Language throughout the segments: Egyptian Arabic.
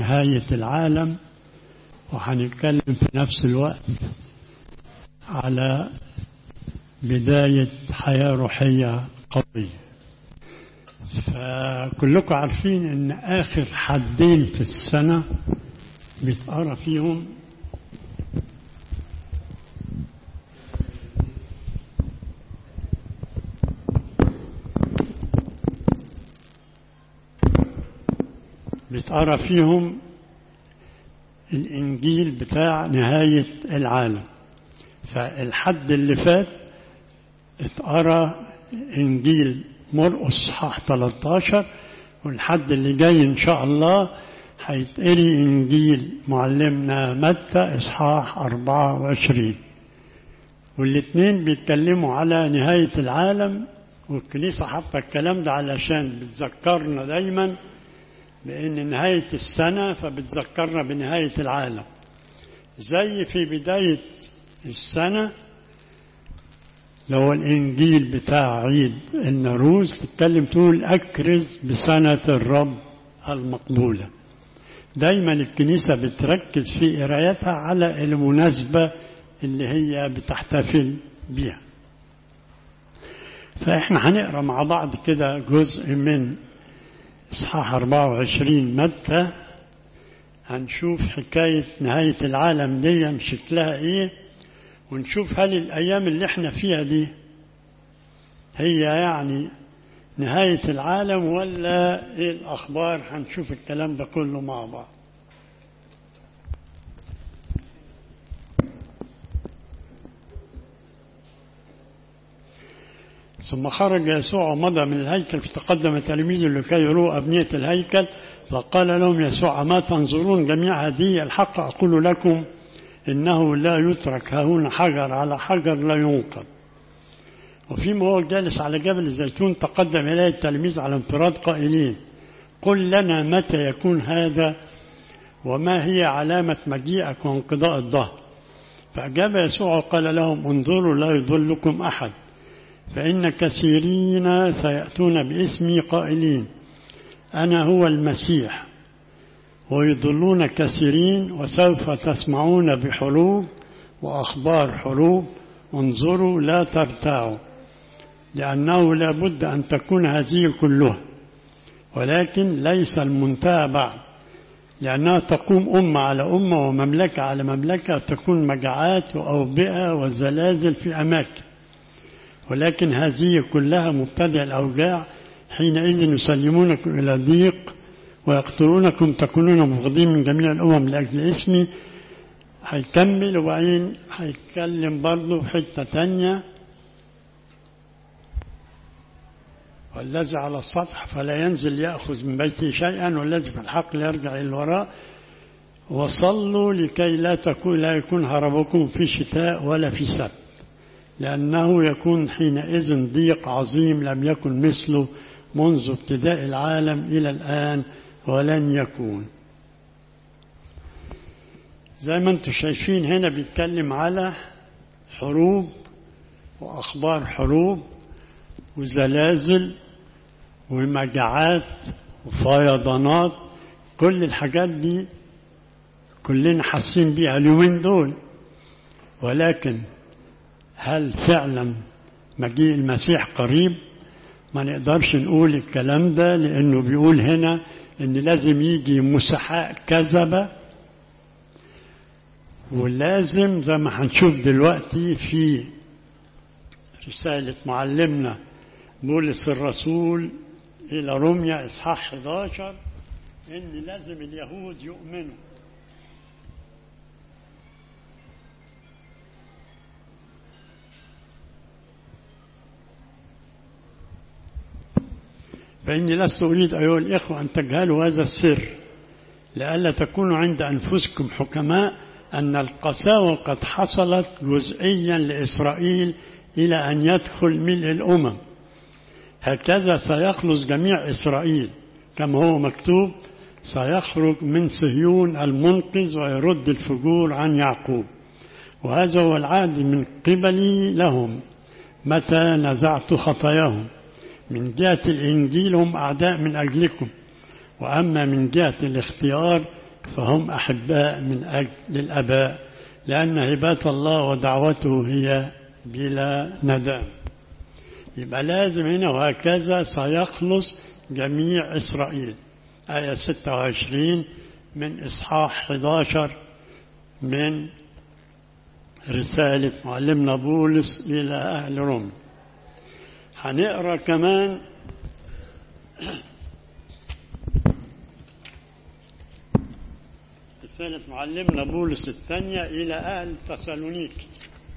نهاية العالم وهنتكلم في نفس الوقت على بداية حياة روحية قوية فكلكم عارفين ان اخر حدين في السنة بيتقرا فيهم بيتقرا فيهم الانجيل بتاع نهاية العالم فالحد اللي فات اتقرا انجيل مرقس اصحاح 13 والحد اللي جاي ان شاء الله هيتقري انجيل معلمنا متى اصحاح 24 والاثنين بيتكلموا على نهاية العالم والكنيسة حاطة الكلام ده علشان بتذكرنا دايما بأن نهاية السنة فبتذكرنا بنهاية العالم زي في بداية السنة لو الإنجيل بتاع عيد النوروز تتكلم تقول أكرز بسنة الرب المقبولة دايما الكنيسة بتركز في قرايتها على المناسبة اللي هي بتحتفل بيها فإحنا هنقرأ مع بعض كده جزء من إصحاح 24 متى هنشوف حكاية نهاية العالم دي شكلها إيه ونشوف هل الأيام اللي احنا فيها دي هي يعني نهاية العالم ولا إيه الأخبار هنشوف الكلام ده كله مع بعض ثم خرج يسوع ومضى من الهيكل فتقدم تلاميذه لكي يروا أبنية الهيكل فقال لهم يسوع ما تنظرون جميع هذه الحق أقول لكم إنه لا يترك هنا حجر على حجر لا ينقض وفيما هو جالس على جبل الزيتون تقدم إليه التلميذ على انفراد قائلين قل لنا متى يكون هذا وما هي علامة مجيئك وانقضاء الظهر فأجاب يسوع وقال لهم انظروا لا يضلكم أحد فإن كثيرين سيأتون باسمي قائلين أنا هو المسيح ويضلون كثيرين وسوف تسمعون بحروب وأخبار حروب انظروا لا ترتاعوا لأنه لا بد أن تكون هذه كلها ولكن ليس المنتهى بعد لأنها تقوم أمة على أمة ومملكة على مملكة تكون مجاعات وأوبئة وزلازل في أماكن ولكن هذه كلها مبتدأ الأوجاع حينئذ يسلمونكم إلى ضيق ويقتلونكم تكونون مبغضين من جميع الأمم لأجل اسمي هيكمل وبعدين هيتكلم برضه في حتة تانية والذي على السطح فلا ينزل يأخذ من بيته شيئا والذي في الحق لا يرجع إلى الوراء وصلوا لكي لا تكون لا يكون هربكم في شتاء ولا في سبت لأنه يكون حينئذ ضيق عظيم لم يكن مثله منذ ابتداء العالم إلى الآن ولن يكون زي ما انتم شايفين هنا بيتكلم على حروب وأخبار حروب وزلازل ومجاعات وفيضانات كل الحاجات دي كلنا حاسين بيها اليومين دول ولكن هل فعلا مجيء المسيح قريب ما نقدرش نقول الكلام ده لأنه بيقول هنا إن لازم يجي مسحاء كذبة ولازم زي ما هنشوف دلوقتي في رسالة معلمنا بولس الرسول إلى روميا إصحاح 11 إن لازم اليهود يؤمنوا فإني لست أريد أيها الإخوة أن تجهلوا هذا السر لئلا تكونوا عند أنفسكم حكماء أن القساوة قد حصلت جزئيا لإسرائيل إلى أن يدخل ملء الأمم هكذا سيخلص جميع إسرائيل كما هو مكتوب سيخرج من صهيون المنقذ ويرد الفجور عن يعقوب وهذا هو العهد من قبلي لهم متى نزعت خطاياهم من جهة الإنجيل هم أعداء من أجلكم وأما من جهة الاختيار فهم أحباء من أجل الأباء لأن هبات الله ودعوته هي بلا ندم يبقى لازم هنا وهكذا سيخلص جميع إسرائيل آية 26 من إصحاح 11 من رسالة معلمنا بولس إلى أهل روم هنقرا كمان رسالة معلمنا بولس الثانية إلى أهل تسالونيك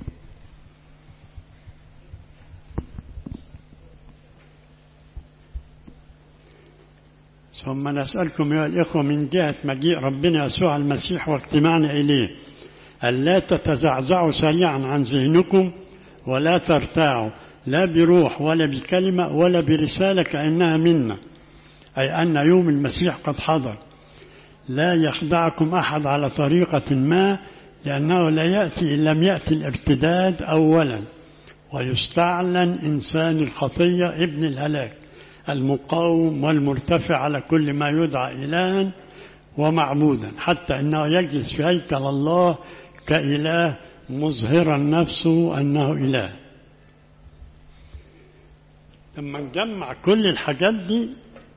ثم نسألكم يا الإخوة من جهة مجيء ربنا يسوع المسيح واجتماعنا إليه ألا تتزعزعوا سريعا عن ذهنكم ولا ترتاعوا لا بروح ولا بكلمة ولا برسالة كأنها منا أي أن يوم المسيح قد حضر لا يخدعكم أحد على طريقة ما لأنه لا يأتي إن لم يأتي الارتداد أولا ويستعلن إنسان الخطية ابن الهلاك المقاوم والمرتفع على كل ما يدعى إلها ومعبودا حتى أنه يجلس في هيكل الله كإله مظهرا نفسه أنه إله لما نجمع كل الحاجات دي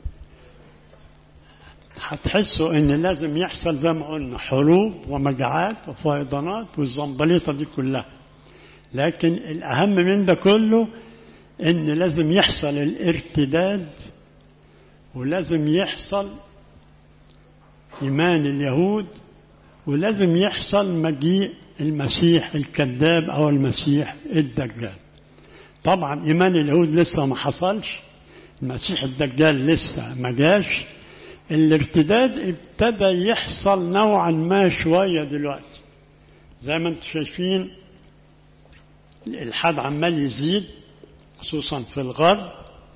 هتحسوا ان لازم يحصل زي ما قلنا حروب ومجاعات وفيضانات والزنبليطه دي كلها لكن الاهم من ده كله ان لازم يحصل الارتداد ولازم يحصل ايمان اليهود ولازم يحصل مجيء المسيح الكذاب او المسيح الدجال طبعا ايمان اليهود لسه ما حصلش المسيح الدجال لسه ما جاش الارتداد ابتدى يحصل نوعا ما شويه دلوقتي زي ما انتم شايفين الالحاد عمال يزيد خصوصا في الغرب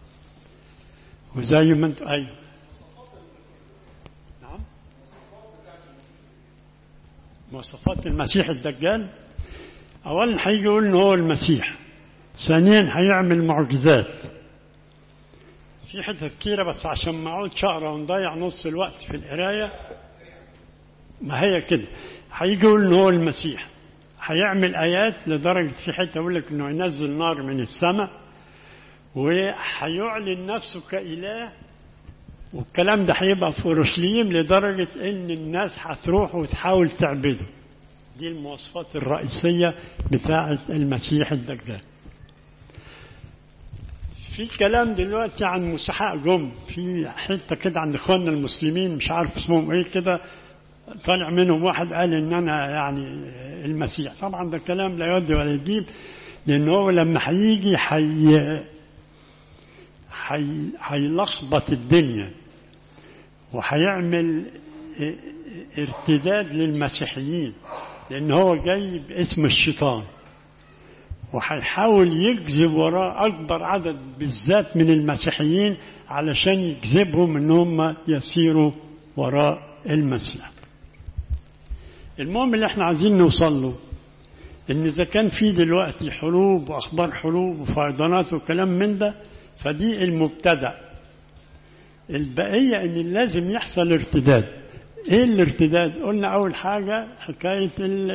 وزي ما انت ايوه نعم مواصفات المسيح الدجال اولا هيجي يقول ان هو المسيح ثانيا هيعمل معجزات في حتة كتيرة بس عشان ما اقعدش اقرا ونضيع نص الوقت في القراية ما هي كده هيجي يقول ان هو المسيح هيعمل ايات لدرجة في حتة يقول لك انه ينزل نار من السماء وهيعلن نفسه كإله والكلام ده هيبقى في اورشليم لدرجة ان الناس هتروح وتحاول تعبده دي المواصفات الرئيسية بتاعة المسيح الدجال في كلام دلوقتي عن مسحاء جم في حته كده عند اخواننا المسلمين مش عارف اسمهم ايه كده طالع منهم واحد قال ان انا يعني المسيح طبعا ده كلام لا يودي ولا يجيب لان هو لما هيجي حي حي هيلخبط الدنيا وهيعمل ارتداد للمسيحيين لان هو جاي باسم الشيطان وهيحاول يجذب وراه أكبر عدد بالذات من المسيحيين علشان يجذبهم إن هم يسيروا وراء المسيح المهم اللي احنا عايزين نوصل له إن إذا كان في دلوقتي حروب وأخبار حروب وفيضانات وكلام من ده فدي المبتدأ البقية إن لازم يحصل ارتداد إيه الارتداد؟ قلنا أول حاجة حكاية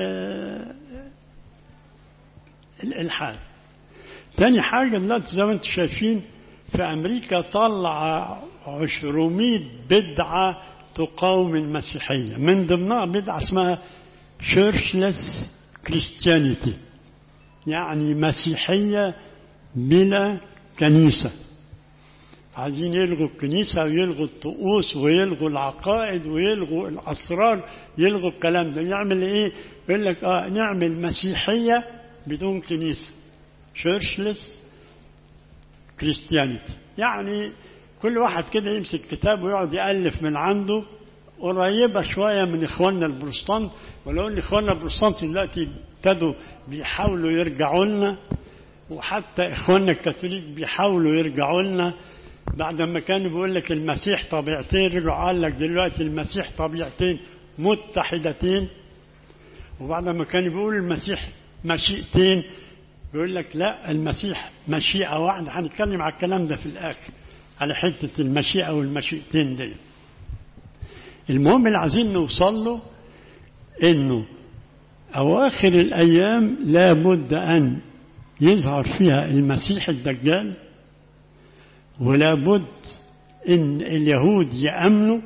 الإلحاد تاني حاجة دلوقتي زي ما انتم شايفين في أمريكا طلع 200 بدعة تقاوم المسيحية من ضمنها بدعة اسمها churchless Christianity يعني مسيحية بلا كنيسة عايزين يلغوا الكنيسة ويلغوا الطقوس ويلغوا العقائد ويلغوا الأسرار يلغوا الكلام ده يعمل إيه؟ يقول لك آه نعمل مسيحية بدون كنيسة شيرشلس كريستيانيتي يعني كل واحد كده يمسك كتاب ويقعد يألف من عنده قريبة شوية من إخواننا البروتستانت ولو إن إخواننا البروتستانت دلوقتي ابتدوا بيحاولوا يرجعوا لنا وحتى إخواننا الكاثوليك بيحاولوا يرجعوا لنا بعد ما كانوا بيقول لك المسيح طبيعتين رجعوا قال لك دلوقتي المسيح طبيعتين متحدتين وبعد ما كان بيقول المسيح مشيئتين بيقول لك لا المسيح مشيئة واحدة هنتكلم على الكلام ده في الآخر على حتة المشيئة والمشيئتين دي المهم اللي عايزين نوصل له انه اواخر الايام لابد ان يظهر فيها المسيح الدجال ولابد ان اليهود يامنوا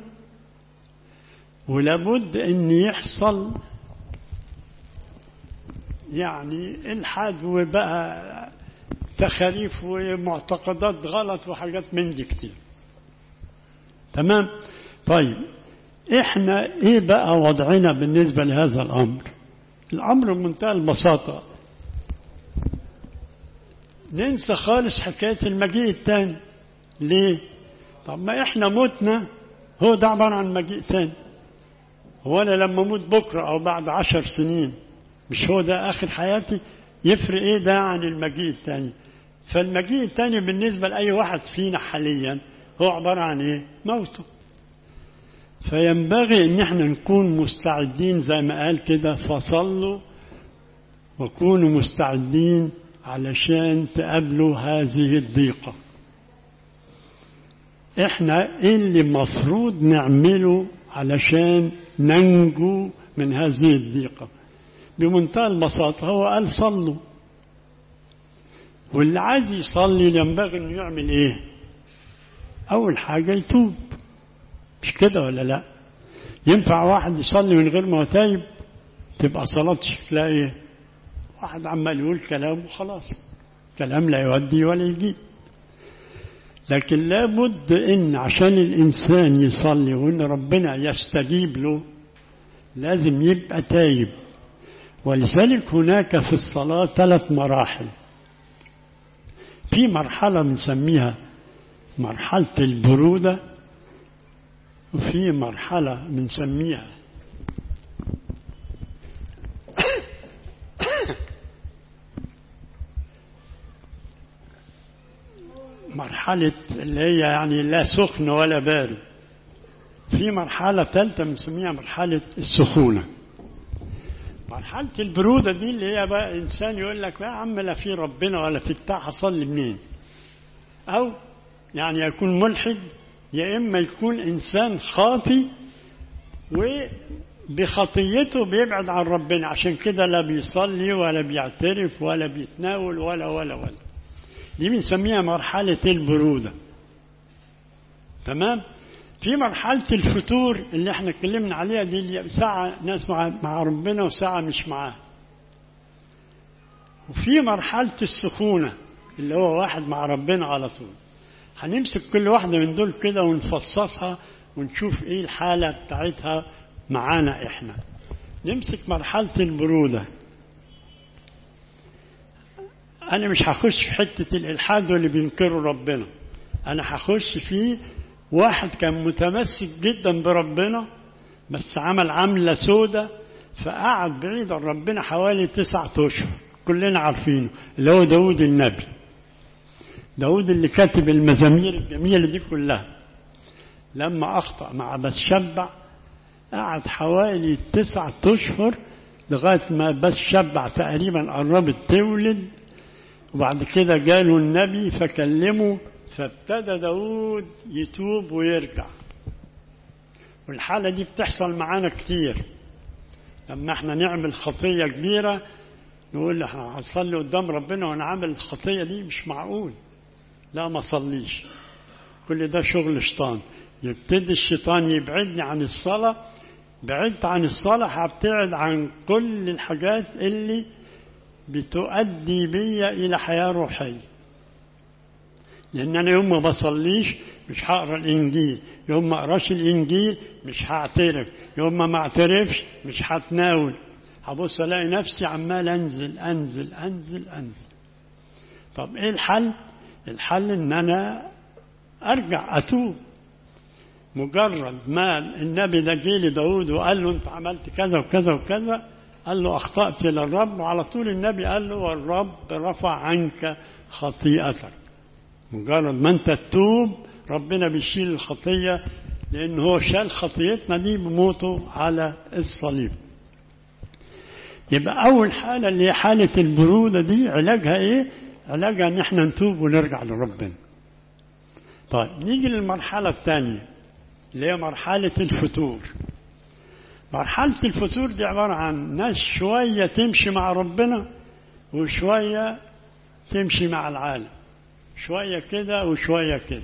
ولابد ان يحصل يعني الحاد وبقى تخاريف ومعتقدات غلط وحاجات من دي كتير تمام طيب احنا ايه بقى وضعنا بالنسبه لهذا الامر الامر بمنتهى البساطه ننسى خالص حكايه المجيء الثاني ليه طب ما احنا متنا هو ده عباره عن مجيء ثاني هو انا لما اموت بكره او بعد عشر سنين مش هو ده اخر حياتي يفرق ايه ده عن المجيء الثاني فالمجيء الثاني بالنسبه لاي واحد فينا حاليا هو عباره عن ايه موته فينبغي ان احنا نكون مستعدين زي ما قال كده فصلوا وكونوا مستعدين علشان تقابلوا هذه الضيقة احنا ايه اللي مفروض نعمله علشان ننجو من هذه الضيقة بمنتهى البساطة هو قال صلوا واللي عايز يصلي ينبغي انه يعمل ايه اول حاجة يتوب مش كده ولا لا ينفع واحد يصلي من غير ما هو تايب تبقى صلاة شكلها ايه واحد عمال يقول كلام وخلاص كلام لا يودي ولا يجيب لكن لابد ان عشان الانسان يصلي وان ربنا يستجيب له لازم يبقى تايب ولذلك هناك في الصلاة ثلاث مراحل في مرحلة بنسميها مرحلة البرودة وفي مرحلة بنسميها مرحلة اللي هي يعني لا سخن ولا بارد في مرحلة ثالثة بنسميها مرحلة السخونة مرحلة البرودة دي اللي هي بقى إنسان يقول لك يا عم لا في ربنا ولا في بتاع هصلي منين أو يعني يكون ملحد يا إما يكون إنسان خاطي وبخطيته بيبعد عن ربنا عشان كده لا بيصلي ولا بيعترف ولا بيتناول ولا ولا ولا دي بنسميها مرحلة البرودة تمام في مرحلة الفتور اللي احنا اتكلمنا عليها دي اللي ساعة ناس مع, مع ربنا وساعة مش معاه وفي مرحلة السخونة اللي هو واحد مع ربنا على طول هنمسك كل واحدة من دول كده ونفصصها ونشوف ايه الحالة بتاعتها معانا احنا نمسك مرحلة البرودة أنا مش هخش في حتة الإلحاد واللي بينكروا ربنا أنا هخش في واحد كان متمسك جدا بربنا بس عمل عملة سودة فقعد بعيد عن ربنا حوالي تسعة أشهر كلنا عارفينه اللي هو داود النبي داود اللي كاتب المزامير الجميلة دي كلها لما أخطأ مع بس شبع قعد حوالي تسعة أشهر لغاية ما بس شبع تقريبا قربت تولد وبعد كده جاله النبي فكلمه فابتدى داود يتوب ويرجع والحالة دي بتحصل معانا كتير لما احنا نعمل خطية كبيرة نقول احنا هنصلي قدام ربنا وانا عامل الخطية دي مش معقول لا ما صليش كل ده شغل شيطان يبتدي الشيطان يبعدني عن الصلاة بعدت عن الصلاة هبتعد عن كل الحاجات اللي بتؤدي بي إلى حياة روحية لأن أنا يوم ما بصليش مش هقرا الإنجيل يوم ما أقراش الإنجيل مش هعترف يوم ما ما اعترفش مش هتناول هبص ألاقي نفسي عمال أنزل أنزل أنزل أنزل طب إيه الحل؟ الحل إن أنا أرجع أتوب مجرد ما النبي ده جه لداود وقال له أنت عملت كذا وكذا وكذا قال له أخطأت للرب وعلى طول النبي قال له والرب رفع عنك خطيئتك مجرد ما أنت تتوب ربنا بيشيل الخطية لأن هو شال خطيتنا دي بموته على الصليب يبقى أول حالة اللي هي حالة البرودة دي علاجها إيه؟ علاجها إن إحنا نتوب ونرجع لربنا. طيب نيجي للمرحلة الثانية اللي هي مرحلة الفتور مرحلة الفتور دي عبارة عن ناس شوية تمشي مع ربنا وشوية تمشي مع العالم شوية كده وشوية كده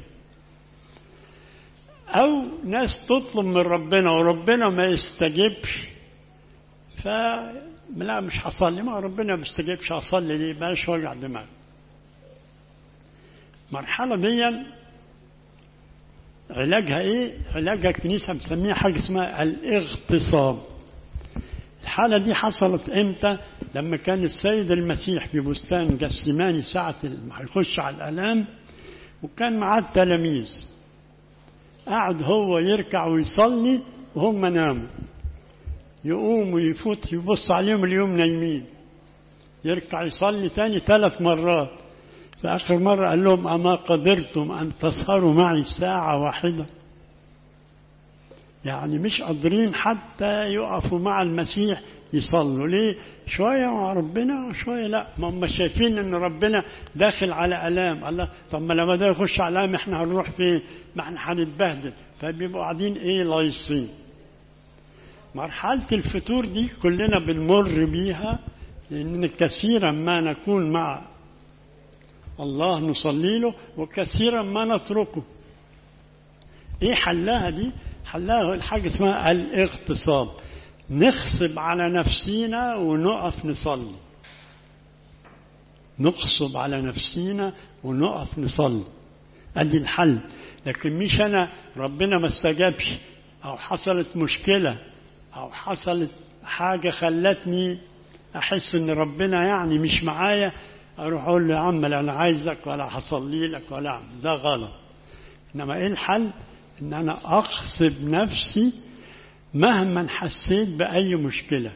أو ناس تطلب من ربنا وربنا ما يستجيبش ف لا مش هصلي ما ربنا ما بيستجيبش هصلي ليه بلاش وجع دماغ المرحلة دي علاجها ايه؟ علاجها الكنيسة بتسميها حاجة اسمها الاغتصاب الحالة دي حصلت امتى؟ لما كان السيد المسيح في بستان جسيماني ساعة ما هيخش على الآلام وكان معاه التلاميذ قعد هو يركع ويصلي وهم ناموا يقوم ويفوت يبص عليهم اليوم نايمين يركع يصلي تاني ثلاث مرات في آخر مرة قال لهم أما قدرتم أن تسهروا معي ساعة واحدة يعني مش قادرين حتى يقفوا مع المسيح يصلوا ليه شوية مع ربنا وشوية لا ما هم شايفين ان ربنا داخل على الام الله طب ما لما ده يخش على الام احنا هنروح فين ما احنا هنتبهدل فبيبقوا قاعدين ايه لايصين مرحلة الفتور دي كلنا بنمر بيها لأن كثيرا ما نكون مع الله نصلي له وكثيرا ما نتركه ايه حلها دي حلها الحاجة اسمها الاغتصاب نغصب على نفسينا ونقف نصلي نغصب على نفسينا ونقف نصلي ادي الحل لكن مش انا ربنا ما استجابش او حصلت مشكله او حصلت حاجه خلتني احس ان ربنا يعني مش معايا اروح اقول له يا عم لا انا عايزك ولا هصلي لك ولا أعمل. ده غلط انما ايه الحل ان انا اغصب نفسي مهما حسيت باي مشكله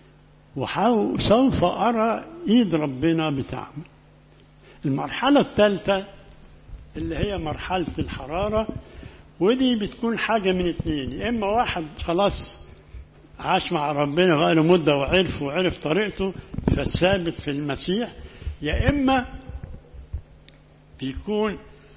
وسوف ارى ايد ربنا بتعمل المرحله الثالثه اللي هي مرحله الحراره ودي بتكون حاجه من اتنين يا اما واحد خلاص عاش مع ربنا بقاله مدة وعرف وعرف طريقته فثابت في المسيح يا إما بيكون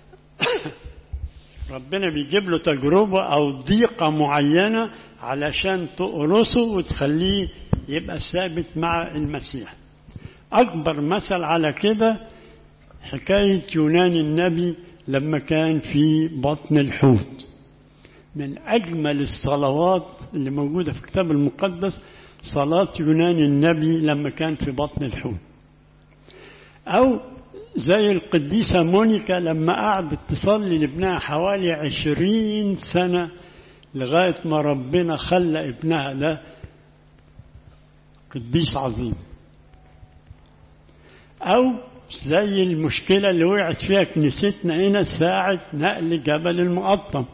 ربنا بيجيب له تجربة أو ضيقة معينة علشان تقرصه وتخليه يبقى ثابت مع المسيح أكبر مثل على كده حكاية يونان النبي لما كان في بطن الحوت من أجمل الصلوات اللي موجودة في الكتاب المقدس صلاة يونان النبي لما كان في بطن الحوت أو زي القديسة مونيكا لما قعدت تصلي لابنها حوالي عشرين سنة لغاية ما ربنا خلى ابنها ده قديس عظيم أو زي المشكلة اللي وقعت فيها كنيستنا هنا ساعة نقل جبل المقطم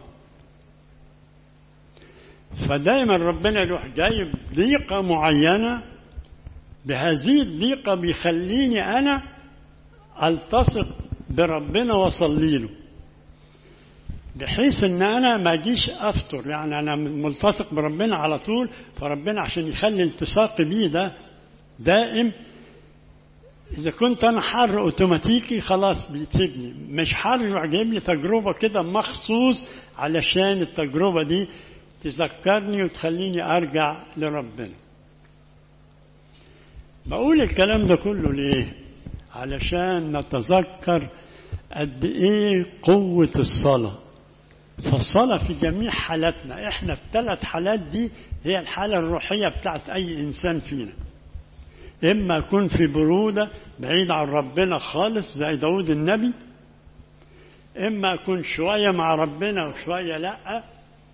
فدايما ربنا يروح جايب ضيقة معينة بهذه الضيقة بيخليني أنا ألتصق بربنا وأصلي له بحيث ان انا ما اجيش افطر يعني انا ملتصق بربنا على طول فربنا عشان يخلي التصاقي بيه ده دائم اذا كنت انا حر اوتوماتيكي خلاص بيسيبني مش حر يروح جايب لي تجربه كده مخصوص علشان التجربه دي تذكرني وتخليني ارجع لربنا بقول الكلام ده كله ليه علشان نتذكر قد ايه قوه الصلاه فالصلاة في جميع حالاتنا احنا الثلاث حالات دي هي الحالة الروحية بتاعت أي إنسان فينا إما أكون في برودة بعيد عن ربنا خالص زي داود النبي إما أكون شوية مع ربنا وشوية لأ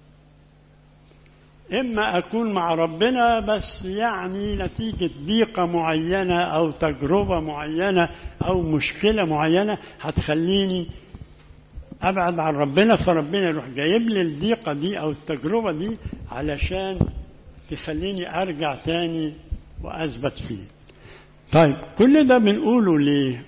إما أكون مع ربنا بس يعني نتيجة ضيقة معينة أو تجربة معينة أو مشكلة معينة هتخليني ابعد عن ربنا فربنا يروح جايب لي الضيقه دي او التجربه دي علشان تخليني ارجع تاني واثبت فيه طيب كل ده بنقوله ليه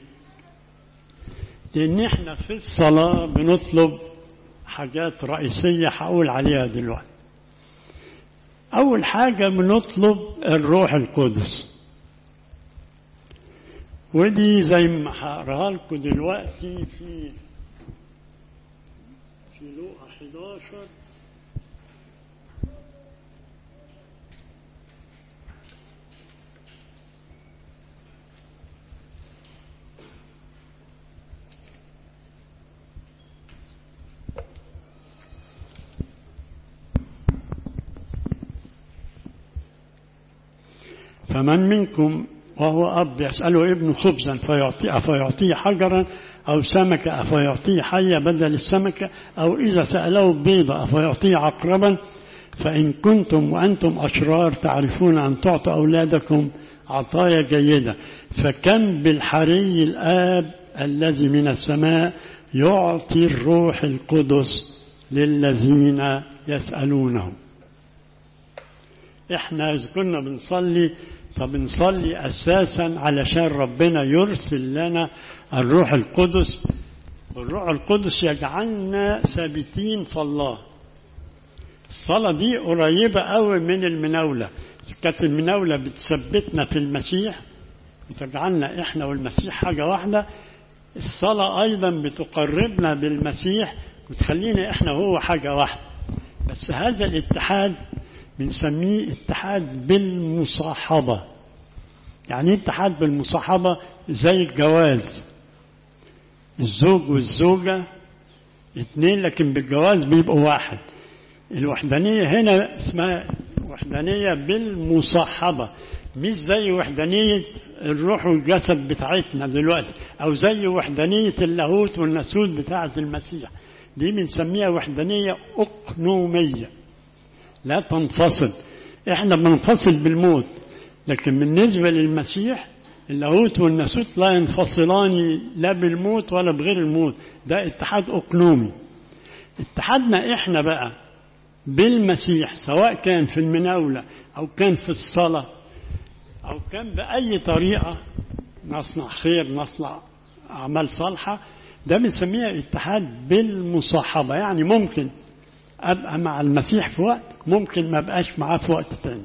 لان احنا في الصلاه بنطلب حاجات رئيسيه هقول عليها دلوقتي اول حاجه بنطلب الروح القدس ودي زي ما هقراها لكم دلوقتي في في لوقا 11 فمن منكم وهو أب يسأله ابن خبزا فيعطيه أفيعطيه حجرا أو سمكة أفيعطيه حية بدل السمكة أو إذا سأله بيضة أفيعطيه عقربا فإن كنتم وأنتم أشرار تعرفون أن تعطوا أولادكم عطايا جيدة فكم بالحري الآب الذي من السماء يعطي الروح القدس للذين يسألونه احنا إذا كنا بنصلي فبنصلي أساسا علشان ربنا يرسل لنا الروح القدس والروح القدس يجعلنا ثابتين في الله الصلاة دي قريبة قوي من المناولة كانت المناولة بتثبتنا في المسيح وتجعلنا احنا والمسيح حاجة واحدة الصلاة أيضا بتقربنا بالمسيح وتخلينا احنا هو حاجة واحدة بس هذا الاتحاد بنسميه اتحاد بالمصاحبة يعني اتحاد بالمصاحبة زي الجواز الزوج والزوجة اتنين لكن بالجواز بيبقوا واحد الوحدانية هنا اسمها وحدانية بالمصاحبة مش زي وحدانية الروح والجسد بتاعتنا دلوقتي أو زي وحدانية اللاهوت والناسوت بتاعة المسيح دي بنسميها وحدانية أقنومية لا تنفصل احنا بننفصل بالموت لكن بالنسبة للمسيح اللاهوت والناسوت لا ينفصلان لا بالموت ولا بغير الموت ده اتحاد أقنومي اتحادنا احنا بقى بالمسيح سواء كان في المناولة أو كان في الصلاة أو كان بأي طريقة نصنع خير نصنع أعمال صالحة ده بنسميها اتحاد بالمصاحبة يعني ممكن أبقى مع المسيح في وقت ممكن ما أبقاش معاه في وقت تاني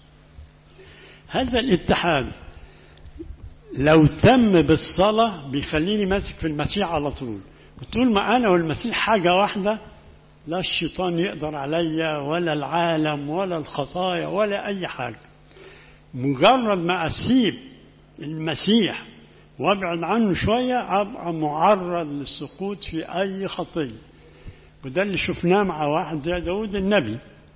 هذا الاتحاد لو تم بالصلاة بيخليني ماسك في المسيح على طول طول ما أنا والمسيح حاجة واحدة لا الشيطان يقدر عليا ولا العالم ولا الخطايا ولا أي حاجة مجرد ما أسيب المسيح وابعد عنه شوية أبقى معرض للسقوط في أي خطية وده اللي شفناه مع واحد زي داود النبي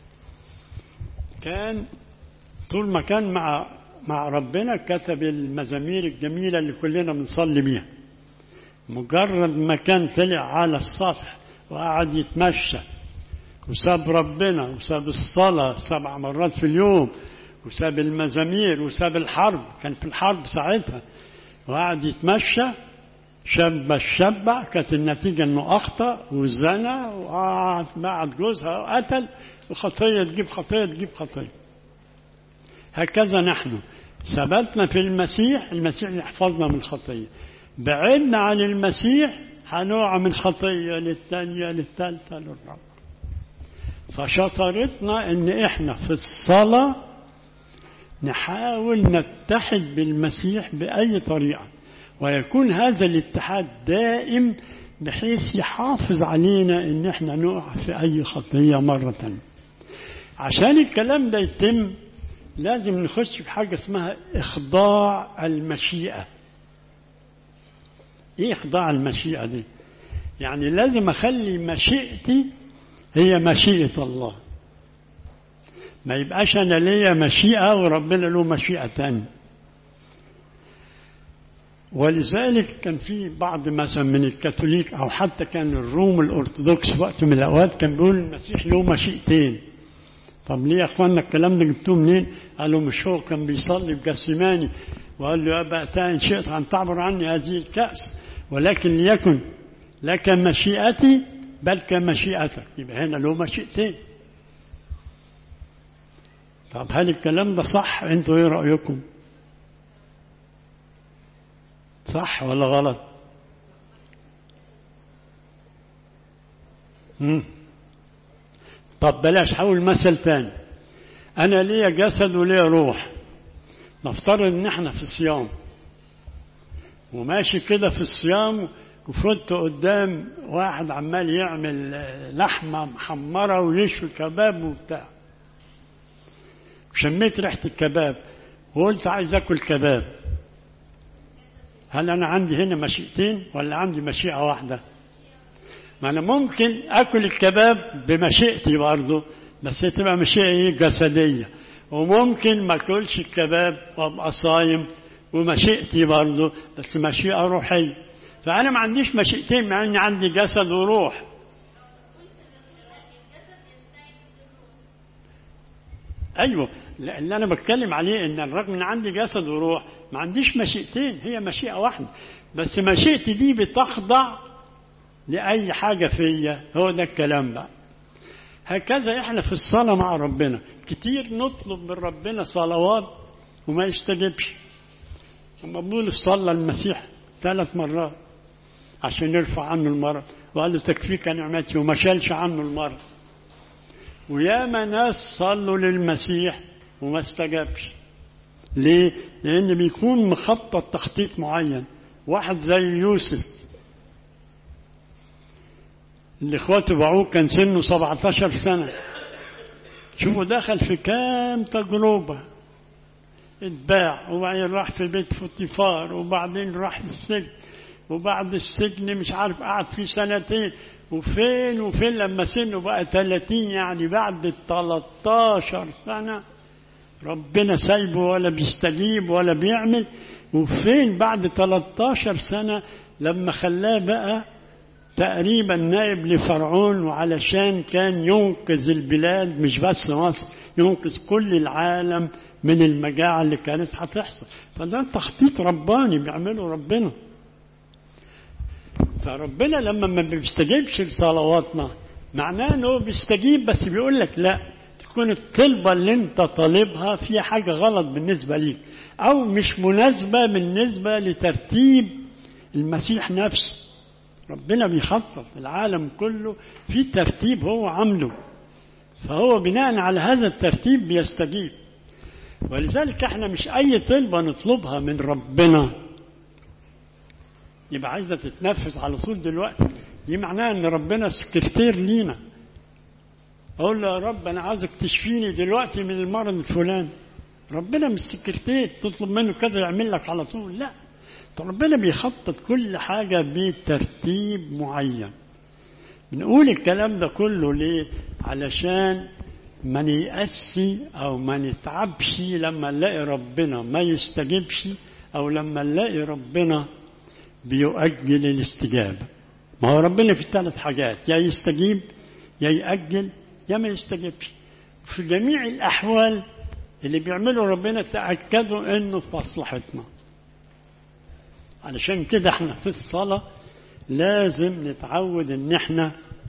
كان طول ما كان مع مع ربنا كتب المزامير الجميلة اللي كلنا بنصلي بيها مجرد ما كان طلع على السطح وقعد يتمشى وساب ربنا وساب الصلاة سبع مرات في اليوم وساب المزامير وساب الحرب كان في الحرب ساعتها وقعد يتمشى شب الشبع كانت النتيجة انه اخطأ وزنى وقعد بعد جوزها وقتل وخطية تجيب خطية تجيب خطية هكذا نحن ثبتنا في المسيح المسيح يحفظنا من الخطية بعدنا عن المسيح هنقع من خطية للثانية للثالثة للرابعة فشطارتنا ان احنا في الصلاة نحاول نتحد بالمسيح بأي طريقة ويكون هذا الاتحاد دائم بحيث يحافظ علينا ان احنا نقع في اي خطية مرة تانية عشان الكلام ده يتم لازم نخش في حاجة اسمها إخضاع المشيئة إيه إخضاع المشيئة دي يعني لازم أخلي مشيئتي هي مشيئة الله ما يبقاش أنا ليا مشيئة وربنا له مشيئة تانية ولذلك كان في بعض مثلا من الكاثوليك أو حتى كان الروم الأرثوذكس في وقت من الأوقات كان بيقول المسيح له مشيئتين طب ليه يا اخوانا الكلام ده جبتوه منين؟ قالوا مش هو كان بيصلي بجسماني وقال له يا أبا إن شئت أن تعبر عني هذه الكأس ولكن ليكن لك مشيئتي بل كمشيئتك يبقى هنا له مشيئتين طب هل الكلام ده صح انتوا ايه رأيكم صح ولا غلط مم. طب بلاش حول مثل تاني انا ليا جسد وليا روح نفترض ان احنا في الصيام وماشي كده في الصيام وفت قدام واحد عمال يعمل لحمه محمره ويشوي كباب وبتاع وشميت ريحه الكباب وقلت عايز اكل كباب هل انا عندي هنا مشيئتين ولا عندي مشيئه واحده ما انا ممكن اكل الكباب بمشيئتي برضه بس تبقى مشيئه ايه جسديه وممكن ما اكلش الكباب وابقى صايم ومشيئتي برضه بس مشيئة روحية فأنا ما عنديش مشيئتين مع إني عندي جسد وروح أيوه اللي أنا بتكلم عليه إن الرغم إن عندي جسد وروح ما عنديش مشيئتين هي مشيئة واحدة بس مشيئتي دي بتخضع لأي حاجة فيا هو ده الكلام بقى هكذا احنا في الصلاة مع ربنا كتير نطلب من ربنا صلوات وما يستجبش لما بولس صلى المسيح ثلاث مرات عشان يرفع عنه المرض وقال له تكفيك نعمتي وما شالش عنه المرض وياما ناس صلوا للمسيح وما استجابش ليه؟ لأن بيكون مخطط تخطيط معين واحد زي يوسف اللي اخواته باعوه كان سنه 17 سنة شوفوا دخل في كام تجربة اتباع وبعدين راح في بيت فوتيفار وبعدين راح السجن وبعد السجن مش عارف قعد فيه سنتين وفين وفين لما سنه بقى 30 يعني بعد ال 13 سنة ربنا سايبه ولا بيستجيب ولا بيعمل وفين بعد 13 سنة لما خلاه بقى تقريبا نائب لفرعون وعلشان كان ينقذ البلاد مش بس مصر ينقذ كل العالم من المجاعة اللي كانت هتحصل فده تخطيط رباني بيعمله ربنا فربنا لما ما بيستجيبش لصلواتنا معناه انه بيستجيب بس بيقول لك لا تكون الطلبة اللي انت طالبها فيها حاجة غلط بالنسبة ليك او مش مناسبة بالنسبة لترتيب المسيح نفسه ربنا بيخطط العالم كله في ترتيب هو عامله فهو بناء على هذا الترتيب بيستجيب ولذلك احنا مش اي طلبة نطلبها من ربنا يبقى عايزة تتنفذ على طول دلوقتي دي معناها ان ربنا سكرتير لينا اقول له يا رب انا عايزك تشفيني دلوقتي من المرض الفلاني ربنا مش سكرتير تطلب منه كذا يعمل لك على طول لا ربنا بيخطط كل حاجة بترتيب معين بنقول الكلام ده كله ليه علشان ما نيأسي أو ما نتعبش لما نلاقي ربنا ما يستجيبش أو لما نلاقي ربنا بيؤجل الاستجابة ما هو ربنا في ثلاث حاجات يا يستجيب يا يأجل يا ما يستجيبش في جميع الأحوال اللي بيعمله ربنا تأكدوا إنه في مصلحتنا علشان كده احنا في الصلاة لازم نتعود ان احنا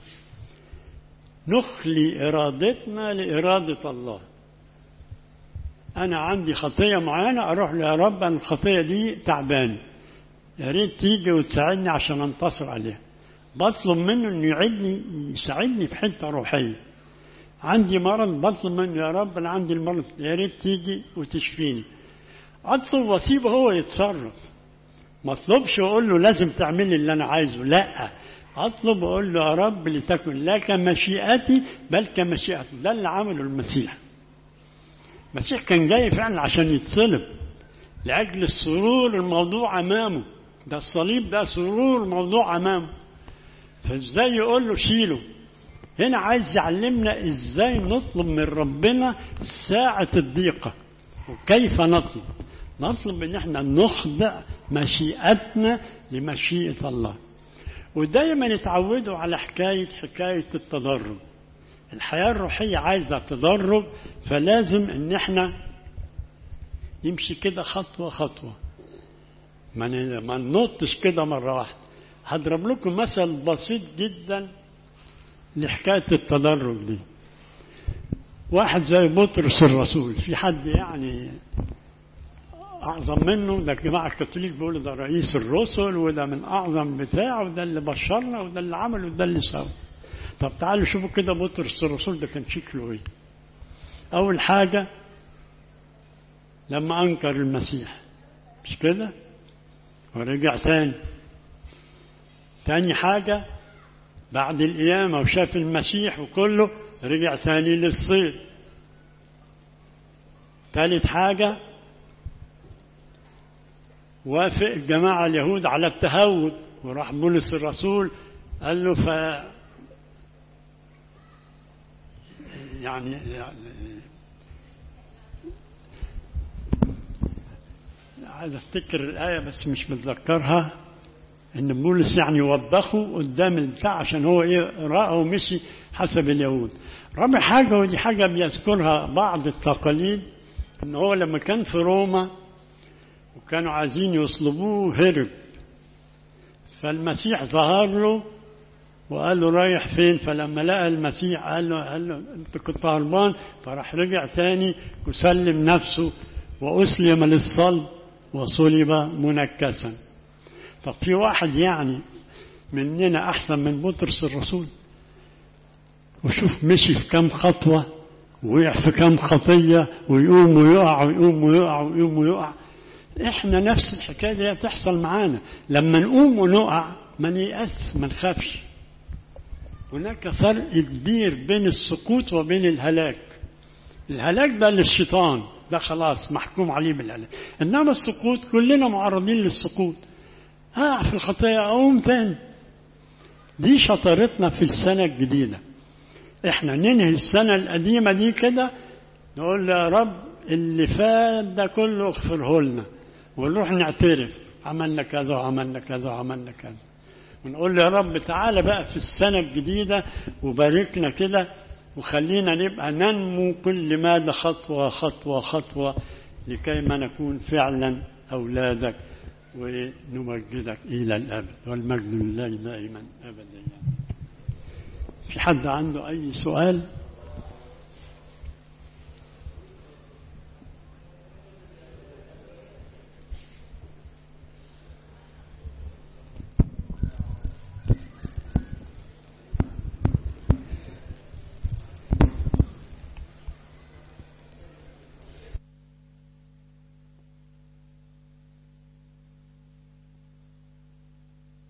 نخلي ارادتنا لارادة الله انا عندي خطية معينة اروح له يا رب انا الخطية دي تعبان يا ريت تيجي وتساعدني عشان انتصر عليها بطلب منه انه يعيدني يساعدني في حتة روحية عندي مرض بطلب منه يا رب انا عندي المرض يا ريت تيجي وتشفيني اطلب واسيبه هو يتصرف ما اطلبش واقول له لازم تعمل اللي انا عايزه لا اطلب واقول له يا رب لتكن لا كمشيئتي بل كمشيئتك ده اللي عمله المسيح المسيح كان جاي فعلا عشان يتصلب لاجل السرور الموضوع امامه ده الصليب ده سرور الموضوع امامه فازاي يقول له شيله هنا عايز يعلمنا ازاي نطلب من ربنا ساعة الضيقة وكيف نطلب نطلب ان احنا نخضع مشيئتنا لمشيئة الله ودايما يتعودوا على حكاية حكاية التدرج الحياة الروحية عايزة تدرج فلازم ان احنا نمشي كده خطوة خطوة ما ما ننطش كده مرة واحدة هضرب لكم مثل بسيط جدا لحكاية التدرج دي واحد زي بطرس الرسول في حد يعني أعظم منه ده الجماعة الكاثوليك بيقولوا ده رئيس الرسل وده من أعظم بتاع وده اللي بشرنا وده اللي عمل وده اللي سوى طب تعالوا شوفوا كده بطرس الرسول ده كان شكله إيه أول حاجة لما أنكر المسيح مش كده ورجع تاني تاني حاجة بعد القيامة وشاف المسيح وكله رجع تاني للصيد ثالث حاجة وافق الجماعة اليهود على التهود وراح بولس الرسول قال له ف يعني عايز افتكر الآية بس مش متذكرها إن بولس يعني وبخه قدام البتاع عشان هو إيه رأى ومشي حسب اليهود. رابع حاجة ودي حاجة بيذكرها بعض التقاليد إن هو لما كان في روما وكانوا عايزين يصلبوه هرب فالمسيح ظهر له وقال له رايح فين فلما لقى المسيح قال له, قال له انت كنت هربان فراح رجع تاني وسلم نفسه وأسلم للصلب وصلب منكسا طب في واحد يعني مننا أحسن من بطرس الرسول وشوف مشي في كم خطوة وقع في كم خطية ويقوم ويقع ويقوم ويقع ويقوم ويقع احنا نفس الحكاية دي بتحصل معانا لما نقوم ونقع ما نيأس ما نخافش هناك فرق كبير بين السقوط وبين الهلاك الهلاك ده للشيطان ده خلاص محكوم عليه بالهلاك انما السقوط كلنا معرضين للسقوط هقع في الخطيه اقوم تاني دي شطارتنا في السنه الجديده احنا ننهي السنه القديمه دي كده نقول يا رب اللي فات ده كله اغفره لنا ونروح نعترف عملنا كذا وعملنا كذا وعملنا كذا ونقول له يا رب تعالى بقى في السنة الجديدة وباركنا كده وخلينا نبقى ننمو كل مادة خطوة خطوة خطوة لكي ما نكون فعلا أولادك ونمجدك إلى الأبد والمجد لله دائما أبدا في حد عنده أي سؤال؟